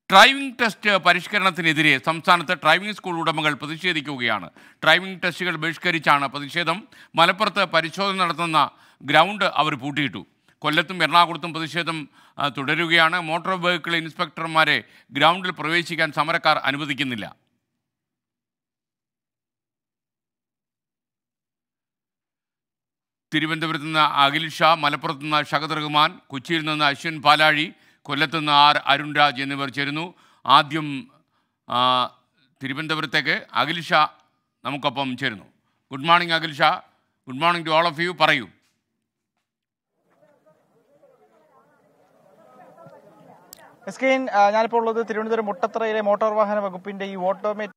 Driving test പരിഷ്കരണത്തിനെതിരെ സംസ്ഥാനത്ത് driving school ഉടമകൾ പ്രതിഷേധിക്കുകയാണ് driving ടെസ്റ്റുകൾ ബഹിഷ്കരിച്ചാണ് പ്രതിഷേധം മലപ്പുറത്ത് പരിശോധന നടത്തുന്ന ഗ്രൗണ്ട് അവർ പൂട്ടിയിട്ടു കൊല്ലത്തും എറണാകുളത്തും പ്രതിഷേധം ആ, തുടരുകയാണ് മോട്ടോർ വെഹിക്കിൾ ഇൻസ്പെക്ടർമാരെ ഗ്രൗണ്ടിൽ പ്രവേശിക്കാൻ സമരക്കാർ അനുവദിക്കുന്നില്ല തിരുവനന്തപുരത്ത് നിന്ന് അഖിൽ ഷാ മലപ്പുറത്ത് നിന്ന് ഷഹദ് റഹ്മാൻ കൊച്ചിയിൽ നിന്ന് അശ്വിൻ പാലാഴി കൊല്ലത്ത് നിന്ന് ആർ അരുൺ രാജ് എന്നിവർ ചേരുന്നു ആദ്യം ആ, തിരുവനന്തപുരത്തേക്ക് അഖിൽ ഷാ നമുക്കൊപ്പം ചേരുന്നു good morning Akhil Shah good morning to all of you പറയൂ എസ്കെയിൻ ഞാനിപ്പോൾ ഉള്ളത് തിരുവനന്തപുരം മുട്ടത്തറയിലെ മോട്ടോർ വാഹന വകുപ്പിന്റെ ഈ ഓട്ടോമേറ്റ്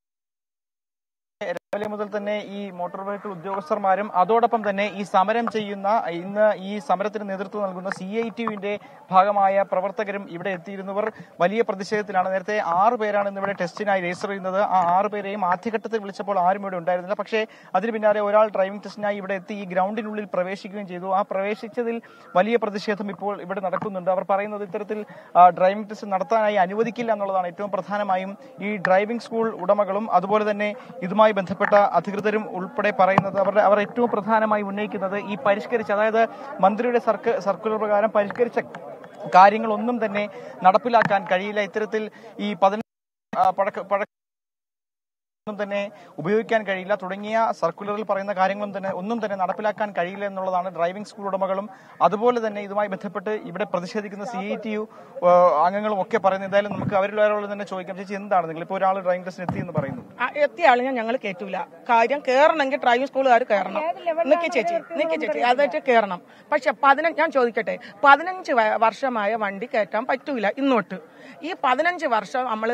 രാവിലെ മുതൽ തന്നെ ഈ മോട്ടോർ വെഹിക്കിൾ ഉദ്യോഗസ്ഥന്മാരും അതോടൊപ്പം തന്നെ ഈ സമരം ചെയ്യുന്ന ഇന്ന് ഈ സമരത്തിന് നേതൃത്വം നൽകുന്ന സി ഐ ടിയുവിന്റെ ഭാഗമായ പ്രവർത്തകരും ഇവിടെ എത്തിയിരുന്നവർ വലിയ പ്രതിഷേധത്തിലാണ് നേരത്തെ ആറ് പേരാണ് ഇന്ന് ഇവിടെ ടെസ്റ്റിനായി രജിസ്റ്റർ ചെയ്യുന്നത് ആ ആറ് പേരെയും ആദ്യഘട്ടത്തിൽ വിളിച്ചപ്പോൾ ആരും ഇവിടെ ഉണ്ടായിരുന്നില്ല പക്ഷേ അതിന് പിന്നാലെ ഒരാൾ ഡ്രൈവിംഗ് ടെസ്റ്റിനായി ഇവിടെ എത്തി ഈ ഗ്രൗണ്ടിനുള്ളിൽ പ്രവേശിക്കുകയും ചെയ്തു ആ പ്രവേശിച്ചതിൽ വലിയ പ്രതിഷേധം ഇപ്പോൾ ഇവിടെ നടക്കുന്നുണ്ട് അവർ പറയുന്നത് ഇത്തരത്തിൽ ആ, ഡ്രൈവിംഗ് ടെസ്റ്റ് നടത്താനായി അനുവദിക്കില്ല എന്നുള്ളതാണ് ഏറ്റവും പ്രധാനമായും ഈ ഡ്രൈവിംഗ് സ്കൂൾ ഉടമകളും അതുപോലെ തന്നെ ഇതുമായി ബന്ധപ്പെട്ട അധികൃതരും ഉൾപ്പെടെ പറയുന്നത് അവരുടെ അവർ ഏറ്റവും പ്രധാനമായി ഉന്നയിക്കുന്നത് ഈ പരിഷ്കരിച്ച അതായത് മന്ത്രിയുടെ സർക്ക സർക്കുലർ പ്രകാരം പരിഷ്കരിച്ച കാര്യങ്ങളൊന്നും തന്നെ നടപ്പിലാക്കാൻ കഴിയില്ല ഇത്തരത്തിൽ ഈ പതിനെട്ട് പഴക്ക പഴക്ക ഒന്നും തന്നെ ഉപയോഗിക്കാൻ കഴിയില്ല തുടങ്ങിയ സർക്കുലറിൽ പറയുന്ന കാര്യങ്ങളും തന്നെ ഒന്നും തന്നെ നടപ്പിലാക്കാൻ കഴിയില്ല എന്നുള്ളതാണ് ഡ്രൈവിംഗ് സ്കൂൾ ഉടമകളും അതുപോലെ തന്നെ ഇതുമായി ബന്ധപ്പെട്ട് ഇവിടെ പ്രതിഷേധിക്കുന്ന സി ഐ ടി യു അംഗങ്ങളും ഒക്കെ പറയുന്നത് എന്തായാലും നമുക്ക് അവരിൽ ഒരാളോട് തന്നെ ചോദിക്കാം ചേച്ചി എന്താണ് നിങ്ങൾ ഇപ്പോൾ ഒരാൾ ഡ്രൈവിംഗ് ടെസ്റ്റിന് എത്തി എന്ന് പറയുന്നു ആ, എത്തിയ ആളിനെ ഞങ്ങൾ കയറ്റൂല കാര്യം കയറണമെങ്കിൽ ഡ്രൈവിംഗ് സ്കൂളുകാർ കയറണം നിക്കി ചേച്ചി നിക്കി ചേച്ചി അതായിട്ട് കയറണം പക്ഷെ പതിനഞ്ച് ഞാൻ ചോദിക്കട്ടെ പതിനഞ്ച് വ- വർഷമായ വണ്ടി കയറ്റാൻ പറ്റൂല ഇന്നോട്ട് ഈ പതിനഞ്ച് വർഷം നമ്മൾ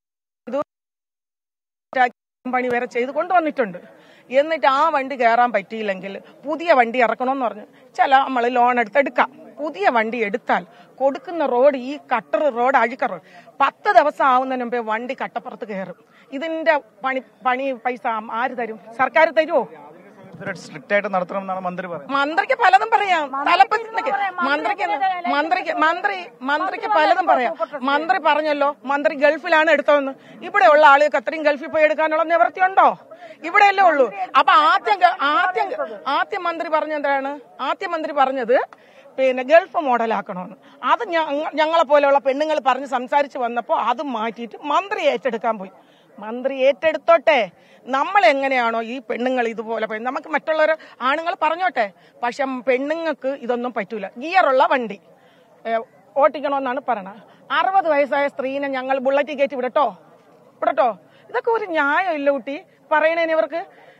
പണി വരെ ചെയ്ത് കൊണ്ടുവന്നിട്ടുണ്ട് എന്നിട്ട് ആ വണ്ടി കയറാൻ പറ്റിയില്ലെങ്കിൽ പുതിയ വണ്ടി ഇറക്കണമെന്ന് പറഞ്ഞു ചില നമ്മൾ ലോൺ എടുത്ത് എടുക്കാം പുതിയ വണ്ടി എടുത്താൽ കൊടുക്കുന്ന റോഡ് ഈ കട്ടർ റോഡ് അഴുക്കർ പത്ത് ദിവസം ആവുന്നതിന് മുമ്പേ വണ്ടി കട്ടപ്പുറത്ത് കയറും ഇതിന്റെ പണി പണി പൈസ ആര് തരും സർക്കാർ തരുമോ സ്ട്രിക്റ്റ് ആയിട്ട് നടത്തണമെന്നാണ് മന്ത്രി പറയുന്നത് മന്ത്രിക്ക് പലതും പറയാം തലപ്പത്തി മന്ത്രിക്ക് മന്ത്രിക്ക് മന്ത്രി മന്ത്രിക്ക് പലതും പറയാം മന്ത്രി പറഞ്ഞല്ലോ മന്ത്രി ഗൾഫിലാണ് എടുത്തതെന്ന് ഇവിടെ ഉള്ള ആളുകൾക്ക് അത്രയും ഗൾഫിൽ പോയി എടുക്കാനുള്ള നിവൃത്തിയുണ്ടോ ഇവിടെയല്ലേ ഉള്ളൂ അപ്പൊ ആദ്യം ഗ- ആദ്യം ആദ്യം മന്ത്രി പറഞ്ഞെന്താണ് ആദ്യം മന്ത്രി പറഞ്ഞത് പിന്നെ ഗൾഫ് മോഡലാക്കണമെന്ന് അത് ഞങ്ങ- ഞങ്ങളെ പോലെയുള്ള പെണ്ണുങ്ങൾ പറഞ്ഞ് സംസാരിച്ച് വന്നപ്പോൾ അത് മാറ്റിയിട്ട് മന്ത്രി ഏറ്റെടുക്കാൻ പോയി മന്ത്രി ഏറ്റെടുത്തോട്ടെ നമ്മൾ എങ്ങനെയാണോ ഈ പെണ്ണുങ്ങൾ ഇതുപോലെ പോയി നമുക്ക് മറ്റുള്ളവർ ആണുങ്ങൾ പറഞ്ഞോട്ടെ പക്ഷെ പെണ്ണുങ്ങൾക്ക് ഇതൊന്നും പറ്റൂല ഗിയറുള്ള വണ്ടി ഏ, ഓട്ടിക്കണമെന്നാണ് പറയണത് അറുപത് വയസ്സായ സ്ത്രീനെ ഞങ്ങൾ ബുള്ളറ്റ് കയറ്റി വിടട്ടോ വിടട്ടോ ഇതൊക്കെ ഒരു ന്യായം ഇല്ല കുട്ടി പറയണേന് ഇവർക്ക്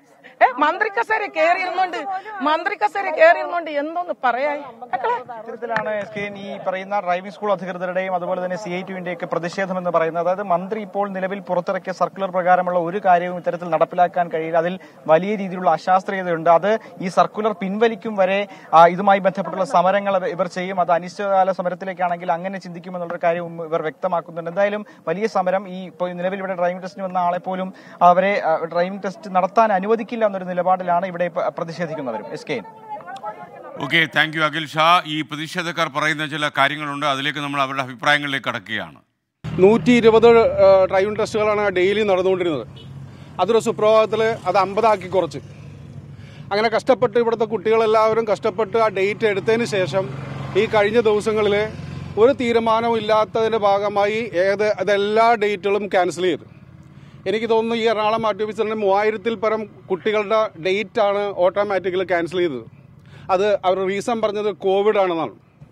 ഏ മന്ത്രി കസേര കയറിയിരുന്നോണ്ട് മന്ത്രി കസേര കയറിയിരുന്നോണ്ട് എന്തോന്ന് പറയാ മക്കളെ ഇത്തരത്തിലാണ് എസ് കെ ഈ പറയുന്ന ഡ്രൈവിംഗ് സ്കൂൾ അധികൃതരുടെയും അതുപോലെ തന്നെ സി ഐ ടിയുടെ ഒക്കെ പ്രതിഷേധം എന്ന് പറയുന്നത് അതായത് മന്ത്രി ഇപ്പോൾ നിലവിൽ പുറത്തിറക്കിയ സർക്കുലർ പ്രകാരമുള്ള ഒരു കാര്യവും ഇത്തരത്തിൽ നടപ്പിലാക്കാൻ കഴിയില്ല അതിൽ വലിയ രീതിയിലുള്ള അശാസ്ത്രീയതയുണ്ട് അത് ഈ സർക്കുലർ പിൻവലിക്കും വരെ ആ, ഇതുമായി ബന്ധപ്പെട്ടുള്ള സമരങ്ങൾ ഇവർ ചെയ്യും അത് അനിശ്ചിതകാല സമരത്തിലേക്കാണെങ്കിൽ അങ്ങനെ ചിന്തിക്കുമെന്നുള്ള കാര്യം ഇവർ വ്യക്തമാക്കുന്നുണ്ട് എന്തായാലും വലിയ സമരം ഈ ഇപ്പോൾ നിലവിൽ ഇവിടെ ഡ്രൈവിംഗ് ടെസ്റ്റിന് വന്ന ആളെ പോലും അവരെ ആ, ഡ്രൈവിംഗ് ടെസ്റ്റ് നടത്താൻ അനുവദിക്കില്ല എന്നൊരു നിലപാടിലാണ് ഇവിടെ പ- പ്രതിഷേധിക്കുന്നവരും S K okay thank you Akhil Shah ഈ പ്രതിഷേധക്കാർ പറയുന്ന ചില കാര്യങ്ങളുണ്ട് അതിലേക്ക് നമ്മൾ അവരുടെ അഭിപ്രായങ്ങളിലേക്ക് കടക്കുകയാണ് നൂറ്റി ഇരുപത് ഡ്രൈവിംഗ് ടെസ്റ്റുകളാണ് ഡെയിലി നടന്നുകൊണ്ടിരുന്നത് അതൊരു സുപ്രഭാതത്തിൽ അത് അമ്പതാക്കി കുറച്ച് അങ്ങനെ കഷ്ടപ്പെട്ട് ഇവിടുത്തെ കുട്ടികളെല്ലാവരും കഷ്ടപ്പെട്ട് ആ ഡേറ്റ് എടുത്തതിന് ശേഷം ഈ കഴിഞ്ഞ ദിവസങ്ങളിൽ ഒരു തീരുമാനവും ഇല്ലാത്തതിൻ്റെ ഭാഗമായി ഏത് അതെല്ലാ ഡേറ്റുകളും ക്യാൻസൽ ചെയ്തു എനിക്ക് തോന്നുന്നു ഈ എറണാകുളം ആർ ടി ഓഫീസറിൻ്റെ മൂവായിരത്തിൽ പരം കുട്ടികളുടെ ഡേറ്റാണ് ഓട്ടോമാറ്റിക്കലി ക്യാൻസൽ ചെയ്തത് അത് അവർ റീസൺ പറഞ്ഞത് കോവിഡ് ആണെന്നാണ്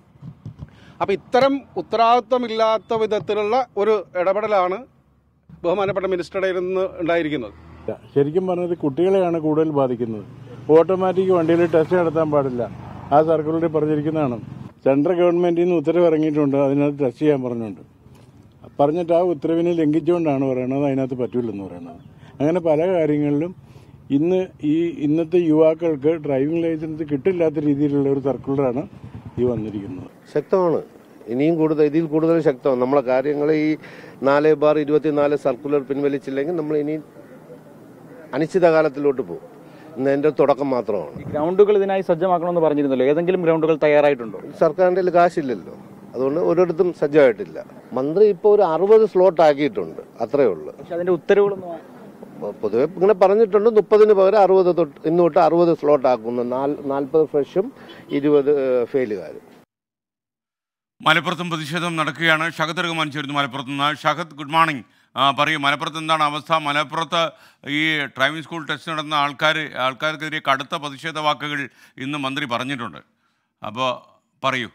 അപ്പോൾ ഇത്തരം ഉത്തരവാദിത്വമില്ലാത്ത വിധത്തിലുള്ള ഒരു ഇടപെടലാണ് ബഹുമാനപ്പെട്ട മിനിസ്റ്ററുടെ നിന്ന് ഉണ്ടായിരിക്കുന്നത് ശരിക്കും പറഞ്ഞത് കുട്ടികളെയാണ് കൂടുതൽ ബാധിക്കുന്നത് ഓട്ടോമാറ്റിക് വണ്ടിയിൽ ടെസ്റ്റ് നടത്താൻ പാടില്ല ആ സർക്കുലറിൽ പറഞ്ഞിരിക്കുന്നതാണ് സെൻട്രൽ ഗവൺമെന്റിൽ നിന്ന് ഉത്തരവ് ഇറങ്ങിയിട്ടുണ്ട് അതിനകത്ത് ടെസ്റ്റ് ചെയ്യാൻ പറഞ്ഞിട്ടുണ്ട് പറഞ്ഞിട്ട് ആ ഉത്തരവിനെ ലംഘിച്ചുകൊണ്ടാണ് പറയണത് അതിനകത്ത് പറ്റൂലെന്ന് പറയുന്നത് അങ്ങനെ പല കാര്യങ്ങളിലും ഇന്ന് ഈ ഇന്നത്തെ യുവാക്കൾക്ക് ഡ്രൈവിംഗ് ലൈസൻസ് കിട്ടില്ലാത്ത രീതിയിലുള്ള ഒരു സർക്കുലറാണ് ഈ വന്നിരിക്കുന്നത് ശക്തമാണ് ഇനിയും കൂടുതൽ ഇതിൽ കൂടുതൽ ശക്തമാണ് നമ്മളെ കാര്യങ്ങൾ ഈ നാല് ബാർ ഇരുപത്തിനാല് സർക്കുലർ പിൻവലിച്ചില്ലെങ്കിൽ നമ്മൾ ഇനി അനിശ്ചിതകാലത്തിലോട്ട് പോകും ഇന്ന് എൻ്റെ തുടക്കം മാത്രമാണ് ഗ്രൗണ്ടുകൾ ഇതിനായി സജ്ജമാക്കണമെന്ന് പറഞ്ഞിരുന്നല്ലോ ഏതെങ്കിലും ഗ്രൗണ്ടുകൾ തയ്യാറായിട്ടുണ്ടോ സർക്കാരിൻ്റെ കയ്യിൽ കാശില്ലല്ലോ അതുകൊണ്ട് ഒരിടത്തും സജ്ജമായിട്ടില്ല മന്ത്രി ഇപ്പോൾ ഒരു അറുപത് സ്ലോട്ട് ആക്കിയിട്ടുണ്ട് അത്രേ ഉള്ളൂ പക്ഷെ അതിന്റെ ഉത്തരവുകളൊന്നും പൊതുവെ ഇങ്ങനെ പറഞ്ഞിട്ടുണ്ട് മുപ്പതിന് പകരം അറുപത് തൊട്ട് ഇന്ന് തൊട്ട് അറുപത് സ്ലോട്ട് ആക്കുന്നു നാൽപ്പത് ഫ്രഷും ഇരുപത് ഫെയിലുകാരും മലപ്പുറത്തും പ്രതിഷേധം നടക്കുകയാണ് ഷഹദ് റഹ്മാൻ ചേരുന്നു മലപ്പുറത്ത് നിന്ന് ഷഹദ് ഗുഡ് മോർണിംഗ് ആ, പറയൂ മലപ്പുറത്ത് എന്താണ് അവസ്ഥ മലപ്പുറത്ത് ഈ ഡ്രൈവിംഗ് സ്കൂൾ ടെസ്റ്റ് നടന്ന ആൾക്കാർ ആൾക്കാർക്കെതിരെ കടുത്ത പ്രതിഷേധ വാക്കുകൾ ഇന്ന് മന്ത്രി പറഞ്ഞിട്ടുണ്ട് അപ്പോൾ പറയൂ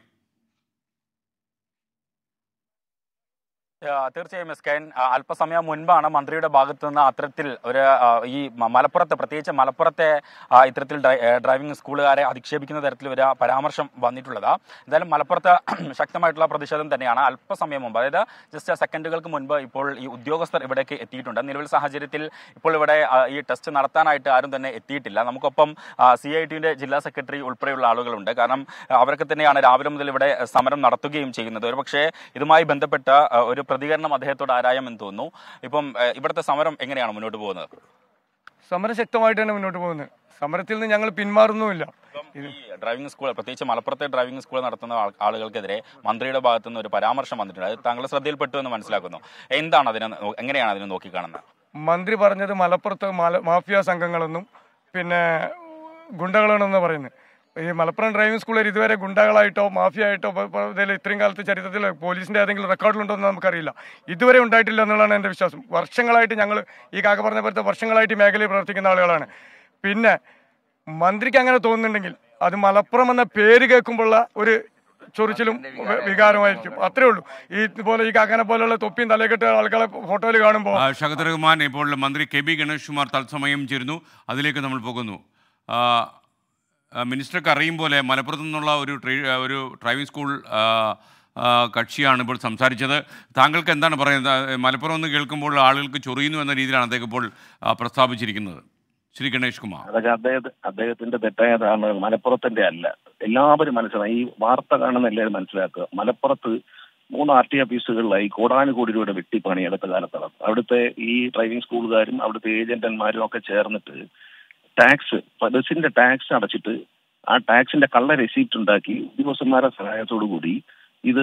ആ, തീർച്ചയായും എസ് കെൻ ആ, അല്പസമയം മുൻപാണ് മന്ത്രിയുടെ ഭാഗത്തു നിന്ന് അത്തരത്തിൽ ഒരു ആ, ഈ മ- മലപ്പുറത്ത് പ്രത്യേകിച്ച് മലപ്പുറത്തെ ആ, ഇത്തരത്തിൽ ഡ്രൈ- ഏ, ഡ്രൈവിംഗ് സ്കൂളുകാരെ അധിക്ഷേപിക്കുന്ന തരത്തിൽ ഒരു പരാമർശം വന്നിട്ടുള്ളത് എന്തായാലും മലപ്പുറത്ത് ശക്തമായിട്ടുള്ള പ്രതിഷേധം തന്നെയാണ് അല്പസമയം മുമ്പ് അതായത് ജസ്റ്റ് സെക്കൻഡുകൾക്ക് മുൻപ് ഇപ്പോൾ ഈ ഉദ്യോഗസ്ഥർ ഇവിടേക്ക് എത്തിയിട്ടുണ്ട് നിലവിൽ സാഹചര്യത്തിൽ ഇപ്പോൾ ഇവിടെ ആ, ഈ ടെസ്റ്റ് നടത്താനായിട്ട് ആരും തന്നെ എത്തിയിട്ടില്ല നമുക്കൊപ്പം സി ഐ ടിയുടെ ജില്ലാ സെക്രട്ടറി ഉൾപ്പെടെയുള്ള ആളുകളുണ്ട് കാരണം ആ, അവരൊക്കെ തന്നെയാണ് രാവിലെ മുതൽ ഇവിടെ സമരം നടത്തുകയും ചെയ്യുന്നത് ഒരുപക്ഷേ ഇതുമായി ബന്ധപ്പെട്ട ആ, ഒരു പ്രതികരണം അദ്ദേഹത്തോട് ആരായാമെന്ന് തോന്നുന്നു ഇപ്പം ആ, ഇവിടുത്തെ സമരം എങ്ങനെയാണ് മുന്നോട്ട് പോകുന്നത് സമരം ശക്തമായിട്ട് തന്നെ മുന്നോട്ട് പോകുന്നത് സമരത്തിൽ നിന്ന് ഞങ്ങൾ പിന്മാറുന്നുമില്ല ഈ ഡ്രൈവിംഗ് സ്കൂൾ പ്രത്യേകിച്ച് മലപ്പുറത്തെ ഡ്രൈവിംഗ് സ്കൂൾ നടത്തുന്ന ആൾ- ആളുകൾക്കെതിരെ മന്ത്രിയുടെ ഭാഗത്തു നിന്ന് ഒരു പരാമർശം വന്നിട്ടുണ്ട് അത് താങ്കളുടെ ശ്രദ്ധയിൽപ്പെട്ടു എന്ന് മനസ്സിലാക്കുന്നു എന്താണ് അതിനെ നോ- എങ്ങനെയാണ് അതിനെ നോക്കിക്കാണുന്നത് മന്ത്രി പറഞ്ഞത് മലപ്പുറത്ത് മല- മാഫിയ സംഘങ്ങളെന്നും പിന്നെ ഗുണ്ടകളാണെന്ന് പറയുന്നത് ഈ മലപ്പുറം ഡ്രൈവിംഗ് സ്കൂളിൽ ഇതുവരെ ഗുണ്ടകളായിട്ടോ മാഫിയ ആയിട്ടോ പ- പ- ഇതിൽ ഇത്രയും കാലത്ത് ചരിത്രത്തിൽ പോലീസിന്റെ ഏതെങ്കിലും റെക്കോർഡിലുണ്ടോ എന്ന് നമുക്കറിയില്ല ഇതുവരെ ഉണ്ടായിട്ടില്ല എന്നുള്ളതാണ് എൻ്റെ വിശ്വാസം വർഷങ്ങളായിട്ട് ഞങ്ങൾ ഈ കാക്ക പറഞ്ഞ പോലത്തെ വർഷങ്ങളായിട്ട് ഈ മേഖലയിൽ പ്രവർത്തിക്കുന്ന ആളുകളാണ് പിന്നെ മന്ത്രിക്ക് അങ്ങനെ തോന്നുന്നുണ്ടെങ്കിൽ അത് മലപ്പുറം എന്ന പേര് കേൾക്കുമ്പോഴുള്ള ഒരു ചൊറിച്ചിലും വി- വികാരമായിരിക്കും അത്രേ ഉള്ളൂ ഈ ഇതുപോലെ ഈ കാക്കനെ പോലെയുള്ള തൊപ്പിയും തലയെക്കെട്ട ആളുകളെ ഫോട്ടോയിൽ കാണുമ്പോൾ ആ, ഷഹദ് റഹ്മാൻ ഇപ്പോൾ മന്ത്രി കെ ബി ഗണേഷ് കുമാർ തത്സമയം ചേരുന്നു അതിലേക്ക് നമ്മൾ പോകുന്നു ആ, ആ, മിനിസ്റ്റർക്ക് അറിയും പോലെ മലപ്പുറത്തു നിന്നുള്ള ഒരു ട്രീ- ആ, ഒരു ഡ്രൈവിംഗ് സ്കൂൾ ആ, ആ, കക്ഷിയാണ് ഇപ്പോൾ സംസാരിച്ചത് താങ്കൾക്ക് എന്താണ് പറയുന്നത് മലപ്പുറം എന്ന് കേൾക്കുമ്പോൾ ആളുകൾക്ക് ചൊറിയുന്നു എന്ന രീതിയിലാണ് അദ്ദേഹം ഇപ്പോൾ ആ, പ്രസ്താവിച്ചിരിക്കുന്നത് ശ്രീ ഗണേഷ് കുമാർ അതൊക്കെ അദ്ദേഹത്തെ അദ്ദേഹത്തിന്റെ തെറ്റായ ധാരണകൾ മലപ്പുറത്തിന്റെ അല്ല എല്ലാവരും മനസ്സിലായി ഈ വാർത്ത കാണുന്ന എല്ലാവരും മനസ്സിലാക്കുക മലപ്പുറത്ത് മൂന്ന് ആർ ടി ഓഫീസുകളിലായി കോടാനുകോടി രൂപയുടെ വെട്ടിപ്പണി അടുത്ത കാലത്ത് നടന്നു അവിടുത്തെ ഈ ഡ്രൈവിംഗ് സ്കൂളുകാരും അവിടുത്തെ ഏജന്റന്മാരും ഒക്കെ ചേർന്നിട്ട് ടാക്സ് ബസിന്റെ ടാക്സ് അടച്ചിട്ട് ആ ടാക്സിന്റെ കള്ള റെസീപ്റ്റ് ഉണ്ടാക്കി ഉദ്യോഗസ്ഥന്മാരുടെ സഹായത്തോടു കൂടി ഇത്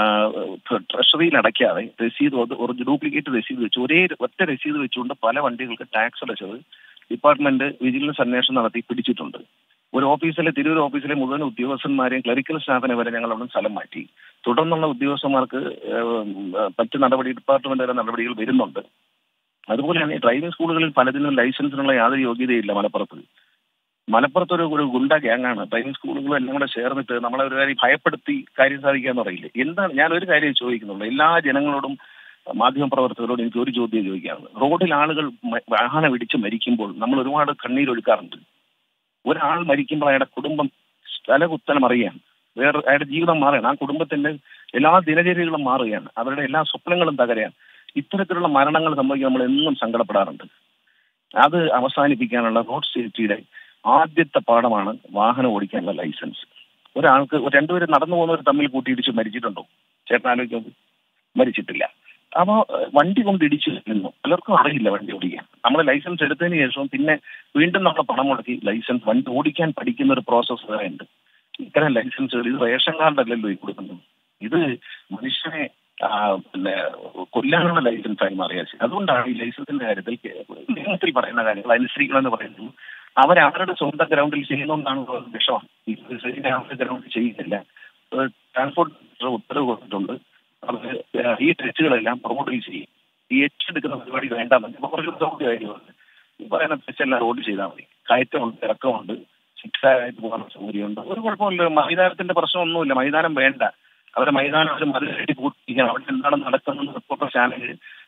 ട്രഷറിയിൽ അടയ്ക്കാതെ രസീത് അത് ഒരു ഡ്യൂപ്ലിക്കേറ്റ് രസീത് വെച്ച് ഒരേ ഒറ്റ രസീത് വെച്ചുകൊണ്ട് പല വണ്ടികൾക്ക് ടാക്സ് അടച്ചത് ഡിപ്പാർട്ട്മെന്റ് വിജിലൻസ് അന്വേഷണം നടത്തി പിടിച്ചിട്ടുണ്ട് ഒരു ഓഫീസിലെ തിരൂർ ഓഫീസിലെ മുഴുവൻ ഉദ്യോഗസ്ഥന്മാരെയും ക്ലറിക്കൽ സ്റ്റാഫിനെ വരെ ഞങ്ങൾ അവിടെ സ്ഥലം മാറ്റി തുടർന്നുള്ള ഉദ്യോഗസ്ഥന്മാർക്ക് ഏഹ്, മറ്റ് നടപടി ഡിപ്പാർട്ട്മെന്റ് വരെ നടപടികൾ വരുന്നുണ്ട് അതുപോലെ തന്നെ ഡ്രൈവിംഗ് സ്കൂളുകളിൽ പലതിനും ലൈസൻസിനുള്ള യാതൊരു യോഗ്യതയില്ല മലപ്പുറത്ത് മലപ്പുറത്ത് ഒരു ഒരു ഗുണ്ട ഗ്യാങ്ങാണ് ഡ്രൈവിംഗ് സ്കൂളുകളും എല്ലാം കൂടെ ചേർന്നിട്ട് നമ്മളെ ഒരു കാര്യം ഭയപ്പെടുത്തി കാര്യം സാധിക്കാന്ന് പറയില്ലേ എന്താണ് ഞാൻ ഒരു കാര്യം ചോദിക്കുന്നുള്ളൂ എല്ലാ ജനങ്ങളോടും മാധ്യമപ്രവർത്തകരോട് എനിക്ക് ഒരു ചോദ്യം ചോദിക്കാറുണ്ട് റോഡിൽ ആളുകൾ മ- വാഹനം ഇടിച്ച് മരിക്കുമ്പോൾ നമ്മൾ ഒരുപാട് കണ്ണീരൊഴുക്കാറുണ്ട് ഒരാൾ മരിക്കുമ്പോൾ അയാളുടെ കുടുംബം തലകുത്തനം അറിയാൻ വേറെ അയാളുടെ ജീവിതം മാറുകയാണ് ആ കുടുംബത്തിന്റെ എല്ലാ ദിനചര്യകളും മാറുകയാണ് അവരുടെ എല്ലാ സ്വപ്നങ്ങളും തകരുകയാണ് ഇത്തരത്തിലുള്ള മരണങ്ങൾ സംഭവിക്കാൻ നമ്മൾ എന്നും സങ്കടപ്പെടാറുണ്ട് അത് അവസാനിപ്പിക്കാനുള്ള റോഡ് സേഫ്റ്റിയുടെ ആദ്യത്തെ പാഠമാണ് വാഹനം ഓടിക്കാനുള്ള ലൈസൻസ് ഒരാൾക്ക് ഒരു രണ്ടുപേരും നടന്നു പോകുന്നവർ തമ്മിൽ കൂട്ടിയിടിച്ച് മരിച്ചിട്ടുണ്ടോ ചേട്ടൻ ആലോചിക്കുന്നത് മരിച്ചിട്ടില്ല അപ്പോ ഏഹ്, വണ്ടി കൊണ്ട് ഇടിച്ചു നിന്നു പലർക്കും അറിയില്ല വണ്ടി ഓടിക്കാൻ നമ്മൾ ലൈസൻസ് എടുത്തതിന് ശേഷം പിന്നെ വീണ്ടും നമ്മൾ പണം മുടക്കി ലൈസൻസ് വണ്ടി ഓടിക്കാൻ പഠിക്കുന്ന ഒരു പ്രോസസ്സ് വേറെ ഉണ്ട് ഇത്തരം ലൈസൻസുകൾ ഇത് റേഷൻ കാർഡല്ലല്ലോ ഈ കൊടുക്കുന്നത് ഇത് മനുഷ്യനെ ആ, പിന്നെ കൊല്ലാനുള്ള ലൈസൻസ് ആയി മാറിയ അതുകൊണ്ടാണ് ഈ ലൈസൻസിന്റെ കാര്യത്തിൽ കേ- നിയമത്തിൽ പറയുന്ന കാര്യങ്ങൾ അനുസരിക്കണമെന്ന് പറയുന്നത് അവർ അവരുടെ സ്വന്തം ഗ്രൗണ്ടിൽ ചെയ്യുന്നതുകൊണ്ടാണ് ഒരു വിഷമം ഈ ശരിക്കും അവരുടെ ഗ്രൗണ്ടിൽ ചെയ്യുന്നില്ല ഏഹ് ട്രാൻസ്പോർട്ട് ഉത്തരവ് കൊടുത്തിട്ടുണ്ട് അവർ ഈ ടെസ്റ്റുകളെല്ലാം പ്രൊമോട്ടിൽ ചെയ്യും ഈ എച്ച് എടുക്കുന്ന പരിപാടി വേണ്ടെന്ന് ഇപ്പൊ കുറച്ച് സൗകര്യ കാര്യമുണ്ട് ഈ പറയുന്ന ടെസ്റ്റ് എല്ലാം റോഡ് ചെയ്താൽ മതി കയറ്റമുണ്ട് ഇറക്കമുണ്ട് ശിക്ഷായിട്ട് പോകാനുള്ള സൗകര്യമുണ്ട് ഒരു കുഴപ്പമില്ല മൈതാനത്തിന്റെ പ്രശ്നമൊന്നുമില്ല മൈതാനം വേണ്ട അവരെ മൈതാനം അവർ മതിലെട്ടി പൂട്ടിക്കാൻ അവിടെ എന്താണ് നടക്കുന്നത് റിപ്പോർട്ടർ ചാനൽ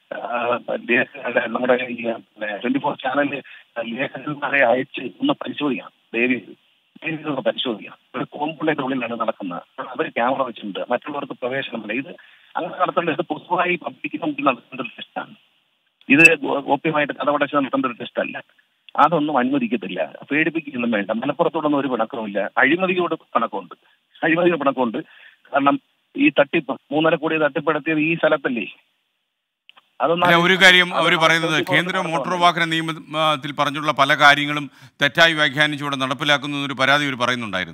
നമ്മുടെ ട്വന്റി ഫോർ ചാനൽ ലേഖകന്മാരെ അയച്ച് ഒന്ന് പരിശോധിക്കാം ദേവി ദേവി ഒന്ന് പരിശോധിക്കാം ഒരു കോമ്പൗണ്ടിന്റെ ഉള്ളിലാണ് നടക്കുന്നത് അവർ ക്യാമറ വെച്ചിട്ടുണ്ട് മറ്റുള്ളവർക്ക് പ്രവേശനമില്ല ഇത് അങ്ങനെ നടത്തേണ്ട ഇത് പൊതുവായി പബ്ലിക്കിന് മുമ്പിൽ നടത്തേണ്ട ഒരു ടെസ്റ്റാണ് ഇത് ഗോപ്യമായിട്ട് കഥപടച്ച് നടത്തേണ്ട ഒരു ടെസ്റ്റ് അല്ല അതൊന്നും അനുവദിക്കത്തില്ല പേടിപ്പിക്കൊന്നും വേണ്ട മലപ്പുറത്തോടൊന്നും ഒരു പിണക്കവുമില്ല അഴിമതിയോട് പിണക്കമുണ്ട് അഴിമതിയോട് പിണക്കമുണ്ട് കാരണം ഈ തട്ടിപ്പ് മൂന്നര കോടി തട്ടിപ്പെടുത്തിയത് ഈ സ്ഥലത്തല്ലേ അതൊന്നും അല്ല ഒരു കാര്യം അവർ അത് പറയുന്നത് അത് കേന്ദ്ര അത് മോട്ടോർ വാഹന നിയമത്തിൽ പറഞ്ഞിട്ടുള്ള പല കാര്യങ്ങളും തെറ്റായി വ്യാഖ്യാനിച്ചുകൊണ്ട് നടപ്പിലാക്കുന്നു എന്നൊരു പരാതി അവർ പറയുന്നുണ്ടായിരുന്നു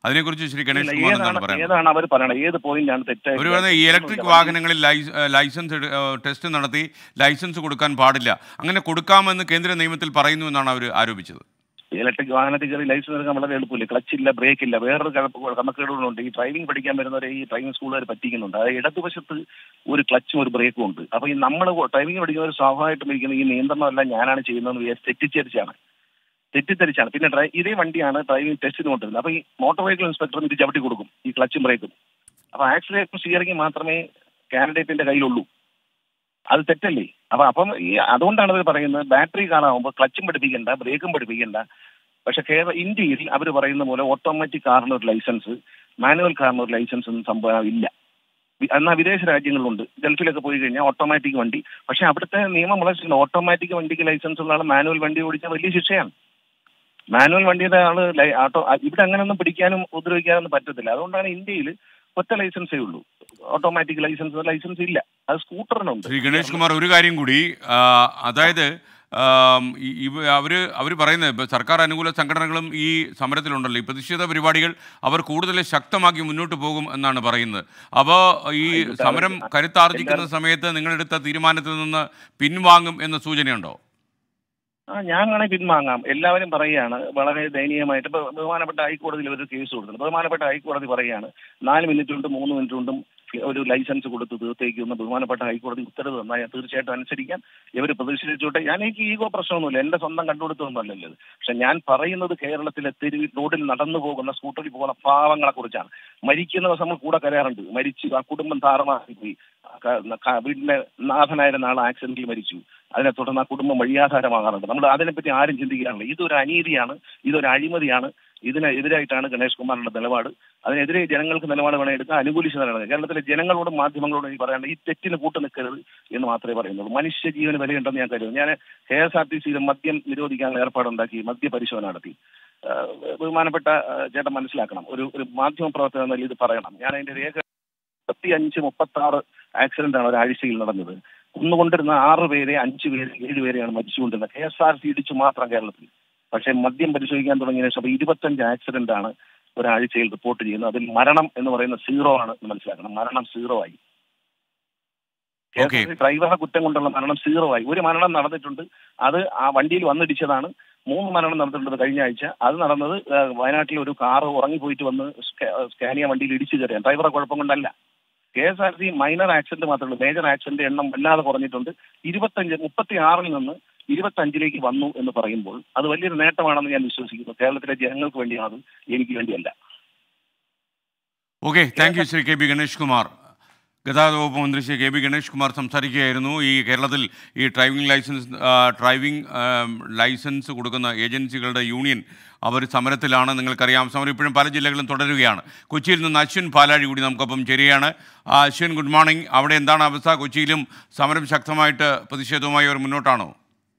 അതിനെക്കുറിച്ച് ശ്രീ ഗണേഷ് ഇല്ല, കുമാർ എന്താണ് ഏതാണ് പറയുന്നത് ഏതാണ് അവർ പറയണത് ഏത് പോയിന്റ് ആണ് തെറ്റായി ഒരു പറയുന്നത് ഈ ഇലക്ട്രിക് വാഹനങ്ങളിൽ ലൈ- ഏഹ് ലൈസൻസ് എടു- ഏഹ് ടെസ്റ്റ് നടത്തി ലൈസൻസ് കൊടുക്കാൻ പാടില്ല അങ്ങനെ കൊടുക്കാമെന്ന് കേന്ദ്ര നിയമത്തിൽ പറയുന്നു എന്നാണ് അവർ ആരോപിച്ചത് ഇലക്ട്രിക് വാഹനത്തിൽ കയറി ലൈസൻസ് എടുക്കാൻ വളരെ എളുപ്പമില്ല ക്ലച്ച് ഇല്ല ബ്രേക്ക് ഇല്ല വേറൊരു കണക്കേടുകളുണ്ട് ഈ ഡ്രൈവിംഗ് പഠിക്കാൻ വരുന്നവരെ ഈ ഡ്രൈവിംഗ് സ്കൂളുകാർ പറ്റിക്കുന്നുണ്ട് അതായത് ഇടതുവശത്ത് ഒരു ക്ലച്ചും ഒരു ബ്രേക്കും ഉണ്ട് അപ്പൊ ഈ നമ്മൾ ഡ്രൈവിംഗ് പഠിക്കുന്നവർ സ്വാഭാവികമായിട്ടും ഇരിക്കുന്ന ഈ നിയന്ത്രണമെല്ലാം ഞാനാണ് ചെയ്യുന്നതെന്ന് വിചാരിച്ച് തെറ്റിദ്ധരിച്ചാണ് തെറ്റിദ്ധരിച്ചാണ് പിന്നെ ഡ്രൈ ഇതേ വണ്ടിയാണ് ഡ്രൈവിംഗ് ടെസ്റ്റിന് കൊണ്ടിരുന്നത് അപ്പൊ ഈ മോട്ടോർ വെഹിക്കിൾ ഇൻസ്പെക്ടർ ഇത് ചവിട്ടി കൊടുക്കും ഈ ക്ലച്ചും ബ്രേക്കും അപ്പൊ ആക്സിലേറ്റർ സ്റ്റിയറിംഗ് മാത്രമേ കാൻഡിഡേറ്റിന്റെ കയ്യിലുള്ളൂ അത് തെറ്റല്ലേ അപ്പൊ അപ്പം ഈ അതുകൊണ്ടാണ് അവർ പറയുന്നത് ബാറ്ററി കാറാകുമ്പോൾ ക്ലച്ചും പഠിപ്പിക്കണ്ട ബ്രേക്കും പഠിപ്പിക്കണ്ട പക്ഷെ കേരള ഇന്ത്യയിൽ അവർ പറയുന്ന പോലെ ഓട്ടോമാറ്റിക് കാറിന് ഒരു ലൈസൻസ് മാനുവൽ കാറിന് ഒരു ലൈസൻസ് ഒന്നും സംഭവം ഇല്ല വി- എന്നാൽ വിദേശ രാജ്യങ്ങളിലുണ്ട് ഗൾഫിലൊക്കെ പോയി കഴിഞ്ഞാൽ ഓട്ടോമാറ്റിക് വണ്ടി പക്ഷെ അവിടുത്തെ നിയമം വളരെ ശരിയാണ്. ഓട്ടോമാറ്റിക് വണ്ടിക്ക് ലൈസൻസ് ഉള്ള ആൾ മാനുവൽ വണ്ടി ഓടിച്ചാൽ വലിയ ശിക്ഷയാണ് മാനുവൽ വണ്ടിയുടെ ആള് ലൈ- ഓട്ടോ അ- ഇവിടെ അങ്ങനെയൊന്നും പിടിക്കാനും ഉപദ്രവിക്കാനൊന്നും പറ്റത്തില്ല അതുകൊണ്ടാണ് ഇന്ത്യയിൽ ഒറ്റ ലൈസൻസേ ഉള്ളൂ ഓട്ടോമാറ്റിക് ലൈസൻസ് ലൈസൻസ് ഇല്ല അത് സ്കൂട്ടറിനുണ്ട് ശ്രീ ഗണേഷ് കുമാർ ഒരു കാര്യം കൂടി ആ, അതായത് ആം, ഈ- ഇവ അവർ അവർ പറയുന്നത് ഇപ്പോൾ സർക്കാർ അനുകൂല സംഘടനകളും ഈ സമരത്തിലുണ്ടല്ലോ ഈ പ്രതിഷേധ പരിപാടികൾ അവർ കൂടുതൽ ശക്തമാക്കി മുന്നോട്ട് പോകും എന്നാണ് പറയുന്നത് അപ്പോൾ ഈ ആയിക്കോട്ടെ, സമരം അവർ- കരുത്താർജിക്കുന്ന എല്ലാവരും- സമയത്ത് നിങ്ങളെടുത്ത തീരുമാനത്തിൽ നിന്ന് പിൻവാങ്ങും എന്ന സൂചനയുണ്ടോ ആ ഞാൻ വേണേൽ പിൻവാങ്ങാം എല്ലാവരും പറയുകയാണ് വളരെ ദയനീയമായിട്ട് ഇപ്പൊ ബഹുമാനപ്പെട്ട ഹൈക്കോടതിയിൽ ഒരു കേസ് കൊടുത്തത് ബഹുമാനപ്പെട്ട ഹൈക്കോടതി പറയുകയാണ് നാല് മിനിറ്റ് കൊണ്ടും മൂന്ന് മിനിറ്റ് കൊണ്ടും ഒരു ലൈസൻസ് കൊടുത്ത് തീർത്തേക്കുന്ന ബഹുമാനപ്പെട്ട ഹൈക്കോടതി ഉത്തരവ് തന്നാൽ ഞാൻ തീർച്ചയായിട്ടും അനുസരിക്കാൻ ഇവർ പ്രതിഷേധിച്ചോട്ടെ ഞാൻ എനിക്ക് ഈഗോ പ്രശ്നമൊന്നുമില്ല എന്റെ സ്വന്തം കണ്ടുപിടുത്തമൊന്നുമല്ലല്ലോ ഇത് പക്ഷെ ഞാൻ പറയുന്നത് കേരളത്തിലെ തെരുവിൽ റോഡിൽ നടന്നു പോകുന്ന സ്കൂട്ടറിൽ പോകുന്ന പാവങ്ങളെ കുറിച്ചാണ് മരിക്കുന്ന ദിവസം നമ്മൾ കൂടെ കരയാറുണ്ട് മരിച്ചു ആ കുടുംബം താറുമാറി പോയി ക- ക- വീടിന്റെ നാഥനായിരുന്ന ആൾ ആക്സിഡന്റിൽ മരിച്ചു അതിനെ തുടർന്ന് ആ കുടുംബം വഴിയാധാരമാകാറുണ്ട് നമ്മൾ അതിനെപ്പറ്റി ആരും ചിന്തിക്കാറില്ല ഇതൊരു അനീതിയാണ് ഇതൊരു അഴിമതിയാണ് ഇതിനെതിരായിട്ടാണ് ഗണേഷ് കുമാറിന്റെ നിലപാട് അതിനെതിരെ ജനങ്ങൾക്ക് നിലപാട് വേണം എടുക്കാൻ അനുകൂലിച്ച് നിലപാട് കേരളത്തിലെ ജനങ്ങളോടും മാധ്യമങ്ങളോടും എനിക്ക് പറയാനുണ്ട് ഈ തെറ്റിന് കൂട്ടു നിൽക്കരുത് എന്ന് മാത്രമേ പറയുന്നുള്ളൂ മനുഷ്യ ജീവന് വിലയുണ്ടെന്ന് ഞാൻ കരുതുന്നു ഞാൻ കെ എസ് ആർ ടി സിയിൽ മദ്യം നിരോധിക്കാനുള്ള ഏർപ്പാടുണ്ടാക്കി മദ്യ പരിശോധന നടത്തി ആ, ബഹുമാനപ്പെട്ട ആ, ചേട്ടൻ മനസ്സിലാക്കണം ഒരു ഒരു മാധ്യമ പ്രവർത്തകൻ എന്ന നിലയിൽ ഇത് പറയണം ഞാൻ അതിന്റെ രേഖ മുപ്പത്തി അഞ്ച് മുപ്പത്തി ആറ് ആക്സിഡന്റ് ആണ് ഒരാഴ്ചയിൽ നടന്നത് കൊന്നുകൊണ്ടിരുന്ന ആറ് പേരെ അഞ്ച് പേര് ഏഴ് പേരെയാണ് മരിച്ചുകൊണ്ടിരുന്നത് കെ എസ് ആർ സി ഇടിച്ചു മാത്രം കേരളത്തിൽ പക്ഷേ മദ്യം പരിശോധിക്കാൻ തുടങ്ങിയ ശേഷം അപ്പൊ ഇരുപത്തഞ്ച് ആക്സിഡന്റ് ആണ് ഒരാഴ്ചയിൽ റിപ്പോർട്ട് ചെയ്യുന്നത് അതിൽ മരണം എന്ന് പറയുന്ന സീറോ ആണ് എന്ന് മനസ്സിലാക്കണം മരണം സീറോ ആയി Okay. ഡ്രൈവറുടെ കുറ്റം കൊണ്ടുള്ള മരണം സീറോ ആയി ഒരു മരണം നടന്നിട്ടുണ്ട് അത് ആ വണ്ടിയിൽ വന്നിടിച്ചതാണ് മൂന്ന് മരണം നടന്നിട്ടുണ്ട് കഴിഞ്ഞ ആഴ്ച അത് നടന്നത് ആ, വയനാട്ടിൽ ഒരു കാറ് ഉറങ്ങിപ്പോയിട്ട് വന്ന് സ്കാ- സ്കാനിയ വണ്ടിയിൽ ഇടിച്ചു കയറിയാണ് ഡ്രൈവറെ കുഴപ്പം കൊണ്ടല്ല K S R C minor accident മാത്രമേ ഉള്ളൂ മേജർ ആക്സിഡന്റ് എണ്ണം വല്ലാതെ കുറഞ്ഞിട്ടുണ്ട് ഇരുപത്തഞ്ച് മുപ്പത്തി ആറിൽ നിന്ന് ഇരുപത്തഞ്ചിലേക്ക് വന്നു എന്ന് പറയുമ്പോൾ അത് വലിയൊരു നേട്ടമാണെന്ന് ഞാൻ വിശ്വസിക്കുന്നു കേരളത്തിലെ ജനങ്ങൾക്ക് വേണ്ടിയാണ് എനിക്ക് വേണ്ടിയല്ല okay thank you Shri K B Ganesh Kumar ഗതാഗത വകുപ്പ് മന്ത്രി ശ്രീ കെ ബി ഗണേഷ് കുമാർ സംസാരിക്കുകയായിരുന്നു ഈ കേരളത്തിൽ ഈ driving licence ah, driving um, licence കൊടുക്കുന്ന ഏജൻസികളുടെ യൂണിയൻ അവർ സമരത്തിലാണ് നിങ്ങൾക്കറിയാം സമരം ഇപ്പോഴും പല ജില്ലകളിലും തുടരുകയാണ് കൊച്ചിയിൽ നിന്ന് അശ്വിൻ പാലാഴി കൂടി നമുക്കൊപ്പം ചേരുകയാണ് ആ, അശ്വിൻ ഗുഡ് മോർണിംഗ് അവിടെ എന്താണ് അവസ്ഥ കൊച്ചിയിലും സമരം ശക്തമായിട്ട് പ്രതിഷേധവുമായി അവർ മുന്നോട്ടാണോ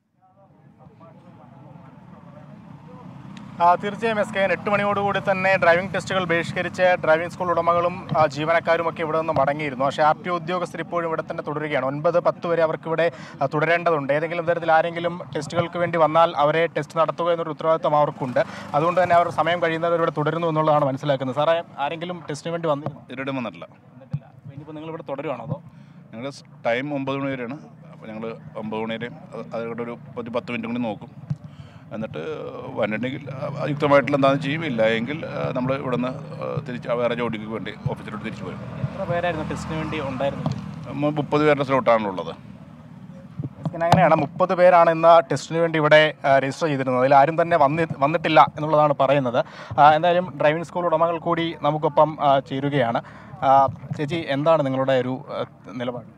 ആ, തീർച്ചയായും എസ് കെ എൻ എട്ട് മണിയോടുകൂടി തന്നെ ഡ്രൈവിംഗ് ടെസ്റ്റുകൾ ബഹിഷ്കരിച്ച് ഡ്രൈവിംഗ് സ്കൂൾ ഉടമകളും ആ, ജീവനക്കാരും ഒക്കെ ഇവിടെ നിന്ന് മടങ്ങിയിരുന്നു പക്ഷേ ആർ ടി ഉദ്യോഗസ്ഥർ ഇപ്പോഴും ഇവിടെ തന്നെ തുടരുകയാണ് ഒൻപത് പത്ത് വരെ അവർക്ക് ഇവിടെ ആ, തുടരേണ്ടതുണ്ട് ഏതെങ്കിലും തരത്തിൽ ആരെങ്കിലും ടെസ്റ്റുകൾക്ക് വേണ്ടി വന്നാൽ അവരെ ടെസ്റ്റ് നടത്തുക എന്നൊരു ഉത്തരവാദിത്തം അവർക്കുണ്ട് അതുകൊണ്ട് തന്നെ അവർ സമയം കഴിയുന്നത് ഇവിടെ തുടരുന്നു എന്നുള്ളതാണ് മനസ്സിലാക്കുന്നത് സാറേ ആരെങ്കിലും ടെസ്റ്റിന് വേണ്ടി വന്നിരുന്നു ഇവരുടെ വന്നിട്ടില്ല വന്നിട്ടില്ല അപ്പോൾ ഇനിയിപ്പോൾ നിങ്ങൾ ഇവിടെ തുടരുവാണോ അതോ ഞങ്ങൾ ടൈം ഒമ്പത് മണി വരെയാണ് അപ്പോൾ ഞങ്ങൾ ഒമ്പത് മണി വരെയും അത് അതുകൊണ്ട് ഒരു ഒരു പത്ത് മിനിറ്റ് കൂടി നോക്കും എന്നിട്ട് വന്നിട്ടുണ്ടെങ്കിൽ യുക്തമായിട്ടുള്ള എന്താണെന്ന് ചെയ്യും ഇല്ല എങ്കിൽ നമ്മൾ ഇവിടെ നിന്ന് തിരിച്ച് വേറെ ജോലിക്ക് വേണ്ടി ഓഫീസിലോട്ട് തിരിച്ചു പോരും എത്ര പേരായിരുന്നു ടെസ്റ്റിന് വേണ്ടി ഉണ്ടായിരുന്നത് മു- മുപ്പത് പേരുടെ സ്ലോട്ടാണുള്ളത് പിന്നെ അങ്ങനെയാണ് മുപ്പത് പേരാണ് ഇന്ന് ടെസ്റ്റിന് വേണ്ടി ഇവിടെ ആ, രജിസ്റ്റർ ചെയ്തിരുന്നത് അതിൽ ആരും തന്നെ വന്നി വന്നിട്ടില്ല എന്നുള്ളതാണ് പറയുന്നത് ആ, എന്തായാലും ഡ്രൈവിംഗ് സ്കൂൾ ഉടമകൾ കൂടി നമുക്കൊപ്പം ആ, ചേരുകയാണ് ആ, ചേച്ചി എന്താണ് നിങ്ങളുടെ ഒരു ആ, നിലപാട്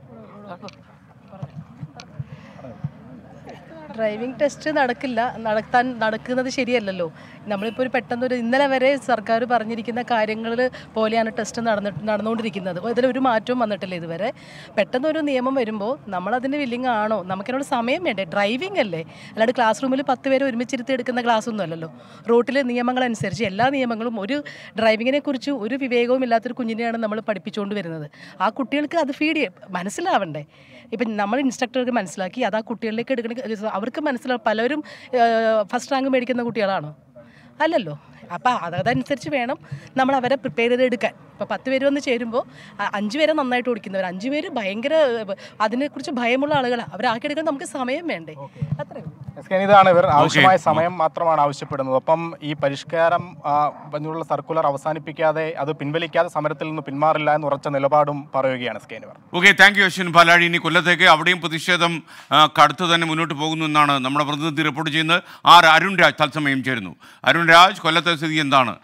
ഡ്രൈവിംഗ് ടെസ്റ്റ് നടക്കില്ല നടത്താൻ നടക്കുന്നത് ശരിയല്ലല്ലോ നമ്മളിപ്പോൾ ഒരു പെട്ടെന്നൊരു ഇന്നലെ വരെ സർക്കാർ പറഞ്ഞിരിക്കുന്ന കാര്യങ്ങൾ പോലെയാണ് ടെസ്റ്റ് നടന്ന് നടന്നുകൊണ്ടിരിക്കുന്നത് ഇതിലൊരു മാറ്റവും വന്നിട്ടില്ല ഇതുവരെ പെട്ടെന്നൊരു നിയമം വരുമ്പോൾ നമ്മളതിന് വില്ലിങ് ആണോ നമുക്കതിനോട് സമയം വേണ്ടേ ഡ്രൈവിംഗ് അല്ലേ അല്ലാണ്ട് ക്ലാസ് റൂമിൽ പത്ത് പേര് ഒരുമിച്ചിരുത്തി എടുക്കുന്ന ക്ലാസ് ഒന്നും അല്ലല്ലോ റോട്ടിലെ നിയമങ്ങളനുസരിച്ച് എല്ലാ നിയമങ്ങളും ഒരു ഡ്രൈവിങ്ങിനെ കുറിച്ച് ഒരു വിവേകവും ഇല്ലാത്തൊരു കുഞ്ഞിനെയാണ് നമ്മൾ പഠിപ്പിച്ചുകൊണ്ട് വരുന്നത് ആ കുട്ടികൾക്ക് അത് ഫീഡ് ചെയ്യ മനസ്സിലാവണ്ടേ ഇപ്പം നമ്മൾ ഇൻസ്ട്രക്ടർക്ക് മനസ്സിലാക്കി അത് ആ കുട്ടികളിലേക്ക് എടുക്കണ അവർക്ക് മനസ്സിലാവും പലരും ഫസ്റ്റ് റാങ്ക് മേടിക്കുന്ന കുട്ടികളാണോ അല്ലല്ലോ അപ്പോൾ അതനുസരിച്ച് വേണം നമ്മൾ അവരെ പ്രിപ്പയർ ചെയ്ത് എടുക്കാൻ ഇപ്പോൾ പത്ത് പേര് വന്ന് ചേരുമ്പോൾ അ- അഞ്ച് പേരെ നന്നായിട്ട് ഓടിക്കുന്നവർ അഞ്ച് പേര് ഭയങ്കര ഏഹ്, അതിനെക്കുറിച്ച് ഭയമുള്ള ആളുകളാണ് അവരാക്കിയെടുക്കാൻ നമുക്ക് സമയം വേണ്ടേ അത്രേ ഉള്ളൂ. എസ് കെ, ഇതാണ് ഇവർ ആവശ്യമായ സമയം മാത്രമാണ് ആവശ്യപ്പെടുന്നത് ഒപ്പം ഈ പരിഷ്കാരം ആ, എന്നുള്ള സർക്കുലർ അവസാനിപ്പിക്കാതെ അത് പിൻവലിക്കാതെ സമരത്തിൽ നിന്ന് പിന്മാറില്ല എന്ന് ഉറച്ച നിലപാടും പറയുകയാണ് എസ് കെ ഇവർ okay thank you Ashwin Palazhi ഇനി കൊല്ലത്തേക്ക് അവിടെയും പ്രതിഷേധം ആ, കടുത്ത് തന്നെ മുന്നോട്ട് പോകുന്നു എന്നാണ് നമ്മുടെ പ്രതിനിധി റിപ്പോർട്ട് ചെയ്യുന്നത് ആർ അരുൺ രാജ് തത്സമയം ചേരുന്നു അരുൺ രാജ് കൊല്ലത്തെ സ്ഥിതി എന്താണ്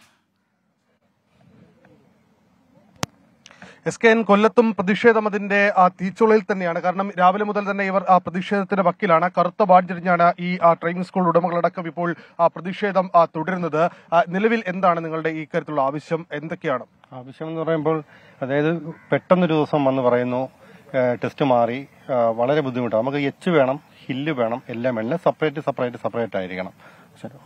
എസ് കെ എൻ കൊല്ലത്തും പ്രതിഷേധം അതിന്റെ ആ തീച്ചുളയിൽ തന്നെയാണ് കാരണം രാവിലെ മുതൽ തന്നെ ഇവർ ആ പ്രതിഷേധത്തിന്റെ വക്കിലാണ് കറുത്ത ബാഡ്ജറിഞ്ഞാണ് ഈ ആ ട്രെയിനിങ് സ്കൂൾ ഉടമകളടക്കം ഇപ്പോൾ ആ പ്രതിഷേധം ആ, തുടരുന്നത് ആ, നിലവിൽ എന്താണ് നിങ്ങളുടെ ഈ കാര്യത്തിലുള്ള ആവശ്യം എന്തൊക്കെയാണ് ആവശ്യം എന്ന് പറയുമ്പോൾ അതായത് പെട്ടെന്നൊരു ദിവസം വന്ന് പറയുന്നു ഏഹ്, ടെസ്റ്റ് മാറി ഏഹ്, വളരെ ബുദ്ധിമുട്ടാണ് നമുക്ക് എച്ച് വേണം ഹില്ല് വേണം എല്ലാം വേണം എല്ലാം സെപ്പറേറ്റ് സെപ്പറേറ്റ് സെപ്പറേറ്റ് ആയിരിക്കണം ശരി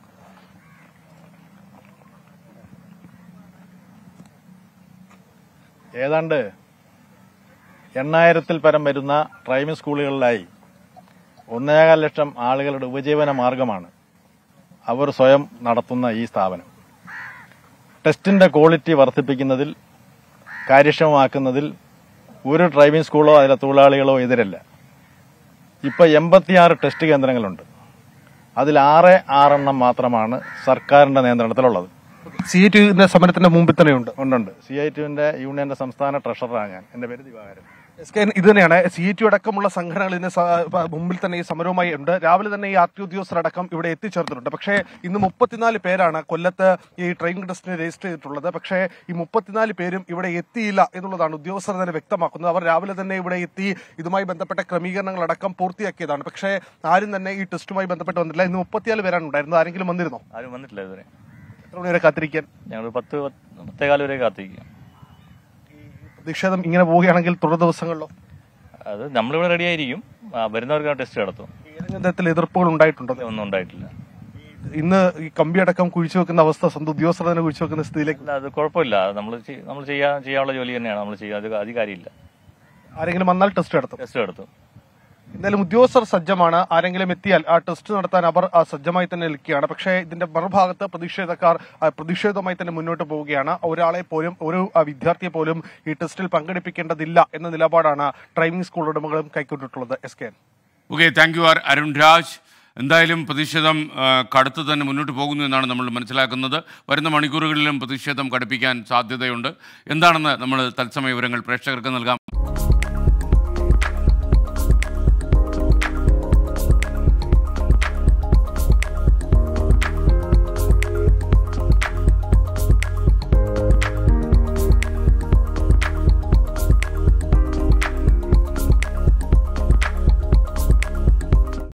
ഏതാണ്ട് എണ്ണായിരത്തിൽ പരം വരുന്ന ഡ്രൈവിംഗ് സ്കൂളുകളിലായി ഒന്നേകാൽ ലക്ഷം ആളുകളുടെ ഉപജീവന മാർഗമാണ് അവർ സ്വയം നടത്തുന്ന ഈ സ്ഥാപനം ടെസ്റ്റിന്റെ ക്വാളിറ്റി വർദ്ധിപ്പിക്കുന്നതിൽ കാര്യക്ഷമമാക്കുന്നതിൽ ഒരു ഡ്രൈവിംഗ് സ്കൂളോ അതിലെ തൊഴിലാളികളോ എതിരല്ല ഇപ്പൊ എൺപത്തിയാറ് ടെസ്റ്റ് കേന്ദ്രങ്ങളുണ്ട് അതിൽ ആറ് ആറെണ്ണം മാത്രമാണ് സർക്കാരിന്റെ നിയന്ത്രണത്തിലുള്ളത് സി ടി സമരത്തിന്റെ മുമ്പിൽ തന്നെയുണ്ട് ഉണ്ടുണ്ട് സി ഐ ടുവിന്റെ യൂണിയന്റെ സംസ്ഥാന ട്രഷററാണ് ഞാൻ എന്റെ പേര് ദിവാകരൻ എസ് കെ എൻ ഇത് തന്നെയാണ് സി ടി അടക്കമുള്ള സംഘടനകൾ ഇതിന് സ- പ- മുമ്പിൽ തന്നെ ഈ സമരവുമായി ഉണ്ട് രാവിലെ തന്നെ ഈ ആർ ടി ഉദ്യോഗസ്ഥരടക്കം ഇവിടെ എത്തിച്ചേർന്നിട്ടുണ്ട് പക്ഷേ ഇന്ന് മുപ്പത്തിനാല് പേരാണ് കൊല്ലത്ത് ഈ ട്രെയിനിങ് ടെസ്റ്റിന് രജിസ്റ്റർ ചെയ്തിട്ടുള്ളത് പക്ഷേ ഈ മുപ്പത്തിനാല് പേരും ഇവിടെ എത്തിയില്ല എന്നുള്ളതാണ് ഉദ്യോഗസ്ഥർ തന്നെ വ്യക്തമാക്കുന്നത് അവർ രാവിലെ തന്നെ ഇവിടെ എത്തി ഇതുമായി ബന്ധപ്പെട്ട ക്രമീകരണങ്ങളടക്കം പൂർത്തിയാക്കിയതാണ് പക്ഷേ ആരും തന്നെ ഈ ടെസ്റ്റുമായി ബന്ധപ്പെട്ട് വന്നില്ല ഇന്ന് മുപ്പത്തിനാല് പേരാണ് ഉണ്ടായിരുന്നത് ആരെങ്കിലും വന്നിരുന്നോ ആരും വന്നിട്ടില്ല ഇതുവരെ എത്ര മണിവരെ കാത്തിരിക്കാൻ ഞങ്ങൾ പത്ത് പത്ത് പത്തേകാല് വരെ കാത്തിരിക്കുക പ്രതിഷേധം ഇങ്ങനെ പോവുകയാണെങ്കിൽ തുടർ ദിവസങ്ങളിലോ അത് നമ്മളിവിടെ റെഡി ആയിരിക്കും ആ, വരുന്നവർക്ക് ടെസ്റ്റ് നടത്തും ഏതെങ്കിലും തരത്തിൽ എതിർപ്പുകൾ ഉണ്ടായിട്ടുണ്ടോ ഒന്നും ഉണ്ടായിട്ടില്ല ഇന്ന് ഈ കമ്പിയടക്കം കുഴിച്ചു വെക്കുന്ന അവസ്ഥ സ്വന്തം ഉദ്യോഗസ്ഥർ തന്നെ കുഴിച്ചു വെക്കുന്ന സ്ഥിതിയിലേക്ക് അല്ല അത് കുഴപ്പമില്ല നമ്മൾ നമ്മൾ ചെയ്യാൻ ചെയ്യാനുള്ള ജോലി തന്നെയാണ് നമ്മൾ ചെയ്യുക അത് അധികാരിയില്ല ആരെങ്കിലും വന്നാൽ ടെസ്റ്റ് നടത്തും ടെസ്റ്റ് നടത്തും എന്തായാലും ഉദ്യോഗസ്ഥർ സജ്ജമാണ് ആരെങ്കിലും എത്തിയാൽ ആ ടെസ്റ്റ് നടത്താൻ അവർ ആ, സജ്ജമായി തന്നെ നിൽക്കുകയാണ് പക്ഷേ ഇതിന്റെ മറുഭാഗത്ത് പ്രതിഷേധക്കാർ ആ, പ്രതിഷേധവുമായി തന്നെ മുന്നോട്ട് പോവുകയാണ് ഒരാളെ പോലും ഒരു ആ, വിദ്യാർത്ഥിയെ പോലും ഈ ടെസ്റ്റിൽ പങ്കെടുപ്പിക്കേണ്ടതില്ല എന്ന നിലപാടാണ് ഡ്രൈവിംഗ് സ്കൂൾ ഉടമകളും കൈക്കൊണ്ടിട്ടുള്ളത് S K okay thank you R Arun Raj എന്തായാലും പ്രതിഷേധം ആ, കടുത്ത് തന്നെ മുന്നോട്ട് പോകുന്നു എന്നാണ് നമ്മൾ മനസ്സിലാക്കുന്നത് വരുന്ന മണിക്കൂറുകളിലും പ്രതിഷേധം കടുപ്പിക്കാൻ സാധ്യതയുണ്ട് എന്താണെന്ന് നമ്മൾ തത്സമയ വിവരങ്ങൾ പ്രേക്ഷകർക്ക് നൽകാം